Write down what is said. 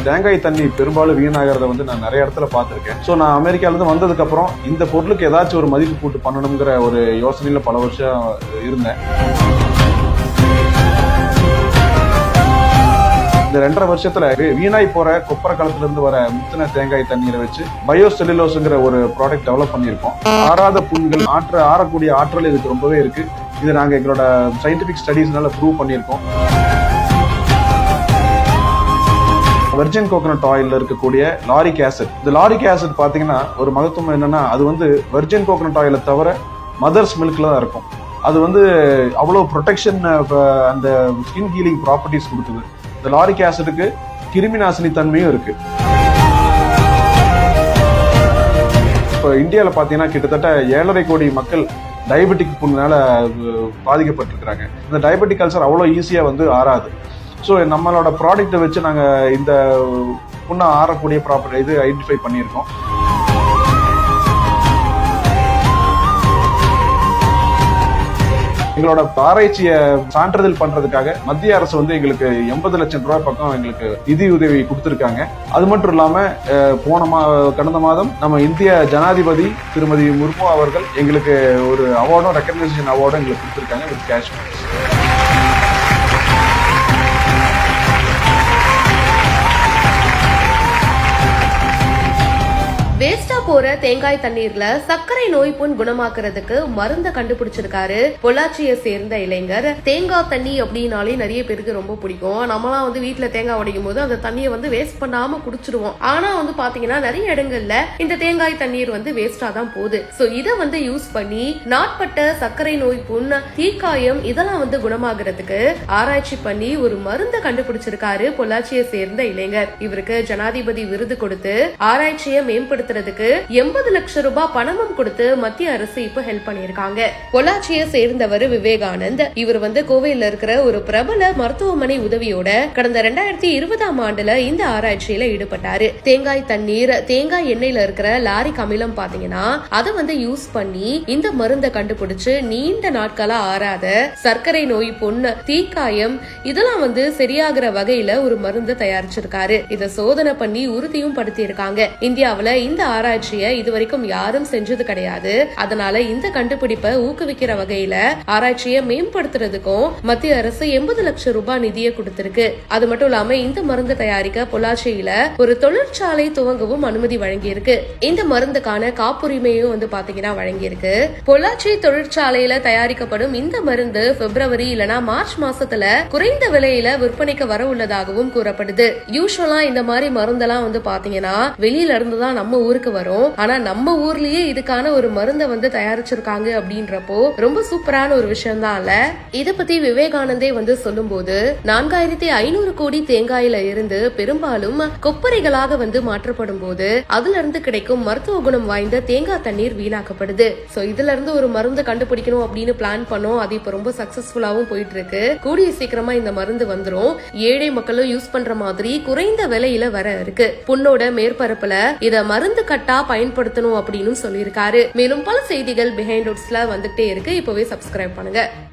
தேங்காய் தண்ணி பெரும்பாலும் வீணாகிறத வந்து நான் நிறைய இடத்துல பார்த்திருக்கேன் சோ நான் அமெரிக்கால இருந்து வந்ததுக்கு அப்புறம் இந்த பொருளுக்கு ஏதாச்சும் ஒரு மதிப்பு கூட்டு பண்ணணுங்கிற ஒரு யோசனையில பல வருஷம் இருந்தேன் இந்த ரெண்டரை வருஷத்துல வீ- வீணாய் போற கொப்பரை காலத்துல இருந்து வர முத்தின தேங்காய் தண்ணீரை வச்சு பயோ செல்லுலோஸ்ங்கிற ஒரு ப்ராடக்ட் டெவலப் பண்ணியிருக்கோம் ஆறாத புண்கள் ஆற்ற ஆறக்கூடிய ஆற்றல் இதுக்கு ரொம்பவே இருக்கு இது நாங்க எங்களோட சயின்டிபிக் ஸ்டடீஸ்னால ப்ரூவ் பண்ணியிருக்கோம் வெர்ஜின் கோகனட் ஆயில்ல இருக்கக்கூடிய லாரிக் ஆசிட் இந்த லாரிக் ஆசிட் பாத்தீங்கன்னா ஒரு மகத்துவம் என்னன்னா அது வந்து வெர்ஜின் கோகனட் ஆயிலை தவிர மதர்ஸ் மில்க்ல தான் இருக்கும் அது வந்து அவ்வளவு ப்ரொடெக்ஷன் அந்த ஸ்கின் ஹீலிங் ப்ராப்பர்ட்டிஸ் கொடுக்குது இந்த லாரிக் ஆசிடுக்கு கிருமி நாசினி தன்மையும் இருக்கு இப்போ இந்தியாவில் பார்த்தீங்கன்னா கிட்டத்தட்ட ஏழரை கோடி மக்கள் டயபெட்டிக் புண்ணால அஹ், பாதிக்கப்பட்டிருக்கிறாங்க இந்த டயபெட்டிக் அல்சர் அவ்வளோ ஈஸியாக வந்து ஆறாது ஸோ நம்மளோட ப்ராடக்ட்டை வச்சு நாங்கள் இந்த புண்ணை ஆறக்கூடிய ப்ராப்பர்ட்டி இது ஐடென்டிஃபை பண்ணியிருக்கோம் எங்களோட ஆராய்ச்சியை சான்றிதழ் பண்றதுக்காக மத்திய அரசு வந்து எங்களுக்கு எண்பது லட்சம் ரூபாய் பக்கம் எங்களுக்கு நிதி உதவி கொடுத்திருக்காங்க அது மட்டும் இல்லாம அஹ், போன மா கடந்த மாதம் நம்ம இந்திய ஜனாதிபதி திருமதி முர்மு அவர்கள் எங்களுக்கு ஒரு அவார்டும் ரெக்கக்னைசேஷன் அவார்டும் எங்களுக்கு கொடுத்திருக்காங்க வித் கேஷ் வேஸ்டா போற தேங்காய் தண்ணீர்ல சர்க்கரை நோய் புண் குணமாக்குறதுக்கு மருந்த கண்டுபிடிச்சிருக்காரு பொள்ளாச்சியை சேர்ந்த இளைஞர் தேங்காய் தண்ணி அப்படின்னாலே நிறைய பேருக்கு ரொம்ப பிடிக்கும் நம்மலாம் வந்து வீட்ல தேங்காய் உடைக்கும் போது அந்த தண்ணியை வந்து வேஸ்ட் பண்ணாம குடிச்சிருவோம் ஆனா வந்து பாத்தீங்கன்னா நிறைய இடங்கள்ல இந்த தேங்காய் தண்ணீர் வந்து வேஸ்டா தான் போகுது சோ இத வந்து யூஸ் பண்ணி நாட்பட்ட சர்க்கரை நோய் புண் தீக்காயம் இதெல்லாம் வந்து குணமாகறதுக்கு ஆராய்ச்சி பண்ணி ஒரு மருந்த கண்டுபிடிச்சிருக்காரு பொள்ளாச்சியை சேர்ந்த இளைஞர் இவருக்கு ஜனாதிபதி விருது கொடுத்து ஆராய்ச்சியை மேம்படுத்துறதுக்கு எண்பது லட்சம் ரூபாய் பணமும் கொடுத்து மத்திய அரசு இப்ப ஹெல்ப் பண்ணிருக்காங்க பொள்ளாச்சியை சேர்ந்தவர் விவேகானந்த் இவர் வந்து கோவையில இருக்கிற ஒரு பிரபல மருத்துவமனை உதவியோட கடந்த ரெண்டாயிரத்தி இருபதாம் ஆண்டுல இந்த ஆராய்ச்சியில ஈடுபட்டாரு தேங்காய் தண்ணீர் தேங்காய் எண்ணெயில இருக்கிற லாரிக் அமிலம் பாத்தீங்கன்னா அதை வந்து யூஸ் பண்ணி இந்த மருந்தை கண்டுபிடிச்சு நீண்ட நாட்களா ஆறாத சர்க்கரை நோய் பொண்ணு தீக்காயம் இதெல்லாம் வந்து சரியாகிற வகையில ஒரு மருந்து தயாரிச்சிருக்காரு இத சோதனை பண்ணி உறுதியும் படுத்தி இருக்காங்க இந்தியாவுல இந்த ஆராய்ச்சியை இதுவரைக்கும் யாரும் செஞ்சது கிடையாது அதனால இந்த கண்டுபிடிப்பை ஊக்குவிக்கிற வகையில ஆராய்ச்சியை மேம்படுத்துறதுக்கும் மத்திய அரசு எண்பது லட்சம் ரூபாய் நிதியை கொடுத்திருக்கு அது மட்டும் இல்லாம இந்த மருந்து தயாரிக்க பொள்ளாச்சியில ஒரு தொழிற்சாலை துவங்கவும் அனுமதி வழங்கியிருக்கு இந்த மருந்துக்கான காப்புரிமையும் வந்து பாத்தீங்கன்னா வழங்கியிருக்கு பொள்ளாச்சி தொழிற்சாலையில தயாரிக்கப்படும் இந்த மருந்து பிப்ரவரி இல்லனா மார்ச் மாசத்துல குறைந்த விலையில விற்பனைக்கு வர உள்ளதாகவும் கூறப்படுது யூஸ்வலா இந்த மாதிரி மருந்தெல்லாம் வந்து பாத்தீங்கன்னா வெளியில இருந்து தான் நம்ம ஊருக்கு வரும் ஆனா நம்ம ஊர்லயே இதுக்கான ஒரு மருந்தை வந்து தயாரிச்சிருக்காங்க அப்படின்றப்போ ரொம்ப சூப்பரான ஒரு விஷயம் தான்ல இத பத்தி விவேகானந்தே வந்து சொல்லும்போது நான்காயிரத்தி ஐநூறு கோடி தேங்காயில இருந்து பெரும்பாலும் கொப்பரைகளாக வந்து மாற்றப்படும் போது அதுல இருந்து கிடைக்கும் மருத்துவ குணம் வாய்ந்த தேங்காய் தண்ணீர் வீணாக்கப்படுது சோ இதுல இருந்து ஒரு மருந்து கண்டுபிடிக்கணும் அப்படின்னு பிளான் பண்ணோம் அது இப்ப ரொம்ப சக்சஸ்ஃபுல்லாவும் போயிட்டு இருக்கு கூடிய சீக்கிரமா இந்த மருந்து வந்துரும் ஏழை மக்களும் யூஸ் பண்ற மாதிரி குறைந்த விலையில வர இருக்கு புண்ணோட மேற்பரப்புல இத மருந்து கட்டா பயன்படுத்தணும் அப்படின்னு சொல்லியிருக்காரு மேலும் பல செய்திகள் பிஹைண்ட் வந்துட்டே இருக்கு இப்பவே சப்ஸ்கிரைப் பண்ணுங்க